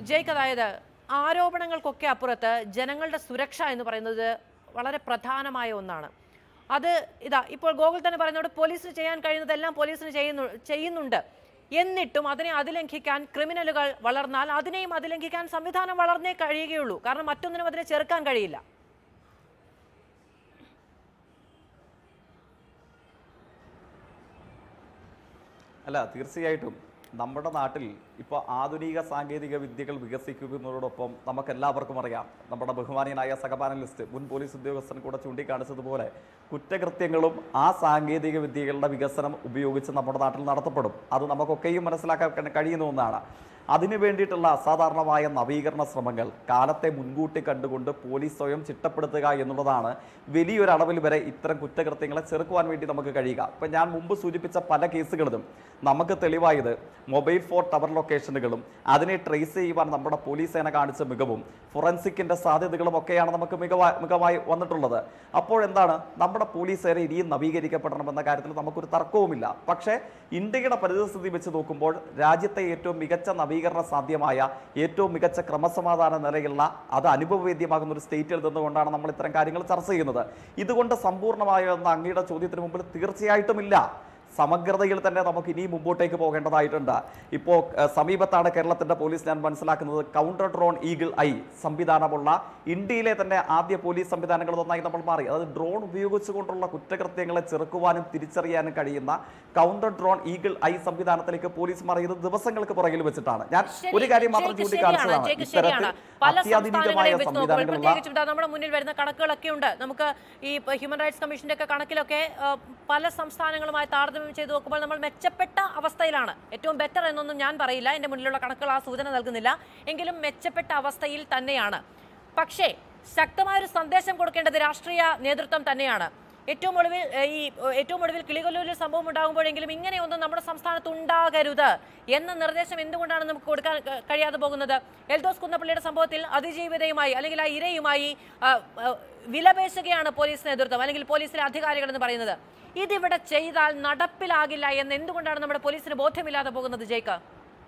ജയ്ക്ക് അതായത് ആരോപണങ്ങൾക്കൊക്കെ അപ്പുറത്ത് ജനങ്ങളുടെ സുരക്ഷ എന്ന് പറയുന്നത് വളരെ പ്രധാനമായ ഒന്നാണ് അത് ഇതാ ഇപ്പോൾ ഗോകുൽ തന്നെ പറയുന്നതോട് പോലീസിന് ചെയ്യാൻ കഴിയുന്നതെല്ലാം പോലീസിന് ചെയ്യുന്നു ചെയ്യുന്നുണ്ട് എന്നിട്ടും അതിനെ അതിലംഘിക്കാൻ ക്രിമിനലുകൾ വളർന്നാൽ അതിനെയും അതിലംഘിക്കാൻ സംവിധാനം വളർന്നേ കഴിയുകയുള്ളൂ കാരണം മറ്റൊന്നിനും അതിനെ ചെറുക്കാൻ കഴിയില്ല അല്ല തീർച്ചയായിട്ടും നമ്മുടെ നാട്ടിൽ ഇപ്പോൾ ആധുനിക സാങ്കേതിക വിദ്യകൾ വികസിക്കുന്നതോടൊപ്പം നമുക്ക് എല്ലാവർക്കും അറിയാം നമ്മുടെ ബഹുമാനീയനായ സഹപാനലിസ്റ്റ് മുൻ പോലീസ് ഉദ്യോഗസ്ഥൻ കൂടെ ചൂണ്ടിക്കാണിച്ചതുപോലെ കുറ്റകൃത്യങ്ങളും ആ സാങ്കേതിക വിദ്യകളുടെ വികസനം ഉപയോഗിച്ച് നമ്മുടെ നാട്ടിൽ നടത്തപ്പെടും അത് നമുക്കൊക്കെയും മനസ്സിലാക്കാൻ കഴിയുന്ന ഒന്നാണ് അതിനു വേണ്ടിയിട്ടുള്ള അസാധാരണമായ നവീകരണ ശ്രമങ്ങൾ കാലത്തെ മുൻകൂട്ടി കണ്ടുകൊണ്ട് പോലീസ് സ്വയം ചിട്ടപ്പെടുത്തുക എന്നുള്ളതാണ് വലിയൊരു അളവിൽ വരെ ഇത്തരം കുറ്റകൃത്യങ്ങളെ ചെറുക്കുവാൻ വേണ്ടി നമുക്ക് കഴിയുക ഇപ്പം ഞാൻ മുമ്പ് സൂചിപ്പിച്ച പല കേസുകളിലും നമുക്ക് തെളിവായത് മൊബൈൽ ഫോൺ ടവർ ലൊക്കേഷനുകളും അതിനെ ട്രേസ് ചെയ്യുവാൻ നമ്മുടെ പോലീസ് സേന കാണിച്ച മികവും ഫൊറൻസിക്കിന്റെ സാധ്യതകളും ഒക്കെയാണ് നമുക്ക് മികവാ മികവായി വന്നിട്ടുള്ളത് അപ്പോൾ എന്താണ് നമ്മുടെ പോലീസ് സേന ഇനിയും നവീകരിക്കപ്പെടണമെന്ന കാര്യത്തിൽ നമുക്കൊരു തർക്കവുമില്ല പക്ഷേ ഇന്ത്യയുടെ പരിസ്ഥിതി വെച്ച് നോക്കുമ്പോൾ രാജ്യത്തെ ഏറ്റവും മികച്ച നവീകരണ സാധ്യമായ ഏറ്റവും മികച്ച ക്രമസമാധാന നിലയുള്ള അത് അനുഭവവേദ്യമാകുന്ന ഒരു സ്റ്റേറ്റിൽ നിന്നുകൊണ്ടാണ് നമ്മൾ ഇത്തരം കാര്യങ്ങൾ ചർച്ച ചെയ്യുന്നത് ഇതുകൊണ്ട് സമ്പൂർണ്ണമായോ എന്ന അങ്ങയുടെ ചോദ്യത്തിന് മുമ്പിൽ തീർച്ചയായിട്ടും ഇല്ല സമഗ്രതയിൽ തന്നെ നമുക്ക് ഇനിയും മുമ്പോട്ടേക്ക് പോകേണ്ടതായിട്ടുണ്ട് ഇപ്പോൾ ഏഹ്, സമീപത്താണ് കേരളത്തിന്റെ പോലീസ് ഞാൻ മനസ്സിലാക്കുന്നത് കൗണ്ടർ ഡ്രോൺ ഈഗിൾ ഐ സംവിധാനമുള്ള ഇന്ത്യയിലെ തന്നെ ആദ്യ പോലീസ് സംവിധാനങ്ങളിൽ ഒന്നായി നമ്മൾ മാറി അതായത് ഡ്രോൺ ഉപയോഗിച്ചുകൊണ്ടുള്ള കുറ്റകൃത്യങ്ങളെ ചെറുക്കുവാനും തിരിച്ചറിയാനും കഴിയുന്ന കൗണ്ടർ ഡ്രോൺ ഈഗിൾ ഐ സംവിധാനത്തിലേക്ക് പോലീസ് മാറിയത് ദിവസങ്ങൾക്ക് പുറകിൽ വെച്ചിട്ടാണ് ഞാൻ ശരി, ഒരു കാര്യം മാത്രം ജയ്ക്ക് ശരിയാണ്, ചൂണ്ടിക്കാണിച്ചതാണ് ജയ്ക്ക് ശരിയാണ്. ഇത്തരത്തിൽ പല അത്യാധുനികമായ സംസ്ഥാനങ്ങളെയും വെച്ച് നോക്കുമ്പോൾ സംവിധാനങ്ങളുള്ള പ്രത്യേകിച്ചും ഇതാ നമ്മുടെ മുന്നിൽ വരുന്ന കണക്കുകളൊക്കെ ഉണ്ട് നമുക്ക് ഈ ഇപ്പൊ ഹ്യൂമൻ റൈറ്റ്സ് കമ്മീഷന്റെ ഒക്കെ കണക്കിലൊക്കെ ആ, പല സംസ്ഥാനങ്ങളുമായി താരതമ്യം ചെയ്ത് നോക്കുമ്പോൾ നമ്മൾ മെച്ചപ്പെട്ട അവസ്ഥയിലാണ് ഏറ്റവും ബെറ്റർ എന്നൊന്നും ഞാൻ പറയില്ല എന്റെ മുന്നിലുള്ള കണക്കുകൾ ആ സൂചന നൽകുന്നില്ല എങ്കിലും മെച്ചപ്പെട്ട അവസ്ഥയിൽ തന്നെയാണ് പക്ഷേ ശക്തമായ ഒരു സന്ദേശം കൊടുക്കേണ്ടത് രാഷ്ട്രീയ നേതൃത്വം തന്നെയാണ് ഏറ്റവും ഒടുവിൽ ഏ, ഈ ഏ, ഏറ്റവും ഒടുവിൽ കിളികൊല്ലൂരിൽ സംഭവം ഉണ്ടാകുമ്പോഴെങ്കിലും ഇങ്ങനെയൊന്നും നമ്മുടെ സംസ്ഥാനത്ത് ഉണ്ടാകരുത് എന്ന നിർദ്ദേശം എന്തുകൊണ്ടാണ് നമുക്ക് കൊടുക്കാൻ ക- കഴിയാതെ പോകുന്നത് എൽദോസ് കുന്നപ്പള്ളിയുടെ സംഭവത്തിൽ അതിജീവിതയുമായി അല്ലെങ്കിൽ ആ ഇരയുമായി ആ, ആ, വിലപേശുകയാണ് പോലീസ് നേതൃത്വം അല്ലെങ്കിൽ പോലീസിലെ അധികാരികൾ എന്ന് പറയുന്നത് ഇതിവിടെ ചെയ്താൽ നടപ്പിലാകില്ല എന്ന് എന്തുകൊണ്ടാണ് നമ്മുടെ പോലീസിന് ബോധ്യമില്ലാതെ പോകുന്നത് ജയ്ക്ക്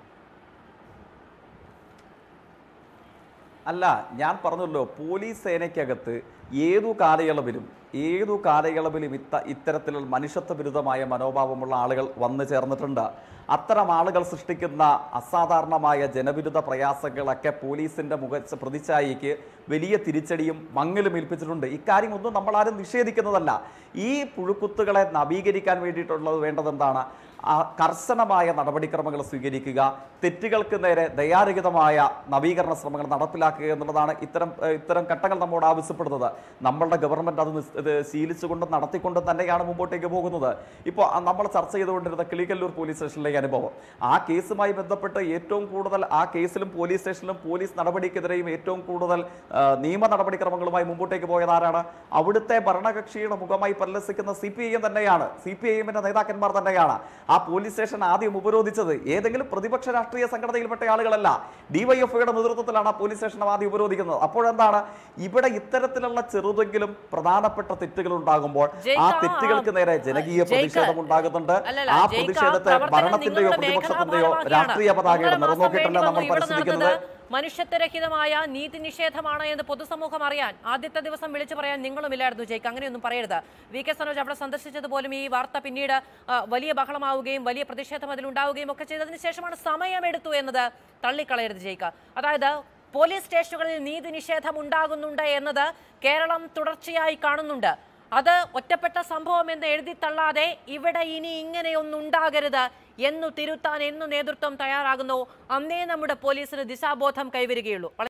അല്ല ഞാൻ പറഞ്ഞല്ലോ പോലീസ് സേനയ്ക്കകത്ത് ഏതു കാലയളവിലും ഏതു കാലയളവിലും ഇത്ത ഇത്തരത്തിലുള്ള മനുഷ്യത്വ വിരുദ്ധമായ മനോഭാവമുള്ള ആളുകൾ വന്നു ചേർന്നിട്ടുണ്ട് അത്തരം ആളുകൾ സൃഷ്ടിക്കുന്ന അസാധാരണമായ ജനവിരുദ്ധ പ്രയാസങ്ങളൊക്കെ പോലീസിന്റെ മുഖ പ്രതിച്ഛായയ്ക്ക് വലിയ തിരിച്ചടിയും മങ്ങലും ഏൽപ്പിച്ചിട്ടുണ്ട് ഇക്കാര്യം ഒന്നും നമ്മൾ ആരും നിഷേധിക്കുന്നതല്ല ഈ പുഴുക്കുത്തുകളെ നവീകരിക്കാൻ വേണ്ടിയിട്ടുള്ളത് വേണ്ടത് എന്താണ് ആ കർശനമായ നടപടിക്രമങ്ങൾ സ്വീകരിക്കുക തെറ്റുകൾക്ക് നേരെ ദയാരഹിതമായ നവീകരണ ശ്രമങ്ങൾ നടപ്പിലാക്കുക എന്നുള്ളതാണ് ഇത്തരം ഏഹ്, ഇത്തരം ഘട്ടങ്ങൾ നമ്മോട് ആവശ്യപ്പെടുന്നത് നമ്മളുടെ ഗവൺമെന്റ് അത് നിസ്- ഇത് ശീലിച്ചുകൊണ്ടും നടത്തിക്കൊണ്ടും തന്നെയാണ് മുമ്പോട്ടേക്ക് പോകുന്നത് ഇപ്പോൾ നമ്മൾ ചർച്ച ചെയ്തുകൊണ്ടിരുന്ന കിളിക്കല്ലൂർ പോലീസ് സ്റ്റേഷനിലെ അനുഭവം ആ കേസുമായി ബന്ധപ്പെട്ട് ഏറ്റവും കൂടുതൽ ആ കേസിലും പോലീസ് സ്റ്റേഷനിലും പോലീസ് നടപടിക്കെതിരെയും ഏറ്റവും കൂടുതൽ ആ, നിയമ നടപടിക്രമങ്ങളുമായി മുമ്പോട്ടേക്ക് പോയത് ആരാണ് അവിടുത്തെ ഭരണകക്ഷിയുടെ മുഖമായി പരിലസിക്കുന്ന സി പി ഐ എം തന്നെയാണ് സി പി ഐ എമ്മിന്റെ നേതാക്കന്മാർ തന്നെയാണ് ആ പോലീസ് സ്റ്റേഷൻ ആദ്യം ഉപരോധിച്ചത് ഏതെങ്കിലും പ്രതിപക്ഷ രാഷ്ട്രീയ സംഘടനയിൽപ്പെട്ട ആളുകളല്ല ഡിവൈഎഫ്ഐയുടെ നേതൃത്വത്തിലാണ് ആ പോലീസ് സ്റ്റേഷൻ ആദ്യം ഉപരോധിക്കുന്നത് അപ്പോഴെന്താണ് ഇവിടെ ഇത്തരത്തിലുള്ള ചെറുതെങ്കിലും പ്രധാനപ്പെട്ട തെറ്റുകൾ ഉണ്ടാകുമ്പോൾ ആ ജയിക്ക് ആ- തെറ്റുകൾക്ക് നേരെ ജനകീയ ജയിക്ക് പ്രതിഷേധം ഉണ്ടാകുന്നുണ്ട് അല്ലല്ല, ആ ജയിക്ക് ആ പ്രതിഷേധത്തെ പ്രവർത്തനം ഭരണത്തിന്റെയോ നിങ്ങളുടെ പ്രതിപക്ഷത്തിന്റെയോ മേഖലാഭാരമാക്കിയാണ്. രാഷ്ട്രീയ പതാകയുടെ ഒന്നര മാസം നിറനോക്കിയിട്ടല്ല വേണ്ടി നമ്മൾ വന്നു ഇവിടെ പരിശോധിക്കുന്നത് നടന്നത് മനുഷ്യത്വരഹിതമായ നീതി നിഷേധമാണ് എന്ന് പൊതുസമൂഹം അറിയാൻ ആദ്യത്തെ ദിവസം വിളിച്ചു പറയാൻ നിങ്ങളുമില്ലായിരുന്നു ജയ്ക്ക് അങ്ങനെയൊന്നും പറയരുത് വി കെ സനോജ് അവിടെ സന്ദർശിച്ചതുപോലും ഈ വാർത്ത പിന്നീട് ആ, വലിയ ബഹളമാവുകയും വലിയ പ്രതിഷേധം അതിലുണ്ടാവുകയും ഒക്കെ ചെയ്തതിന് ശേഷമാണ് സമയമെടുത്തു എന്നത് തള്ളിക്കളയരുത് ജയ്ക്ക് അതായത് പോലീസ് സ്റ്റേഷനുകളിൽ നീതി നിഷേധം ഉണ്ടാകുന്നുണ്ട് എന്നത് കേരളം തുടർച്ചയായി കാണുന്നുണ്ട് അത് ഒറ്റപ്പെട്ട സംഭവം എന്ന് എഴുതി തള്ളാതെ ഇവിടെ ഇനി ഇങ്ങനെയൊന്നുണ്ടാകരുത് എന്നു തിരുത്താൻ എന്നു നേതൃത്വം തയ്യാറാകുന്നു അന്നേ നമ്മുടെ പോലീസിന് ദിശാബോധം കൈവരികയുള്ളൂ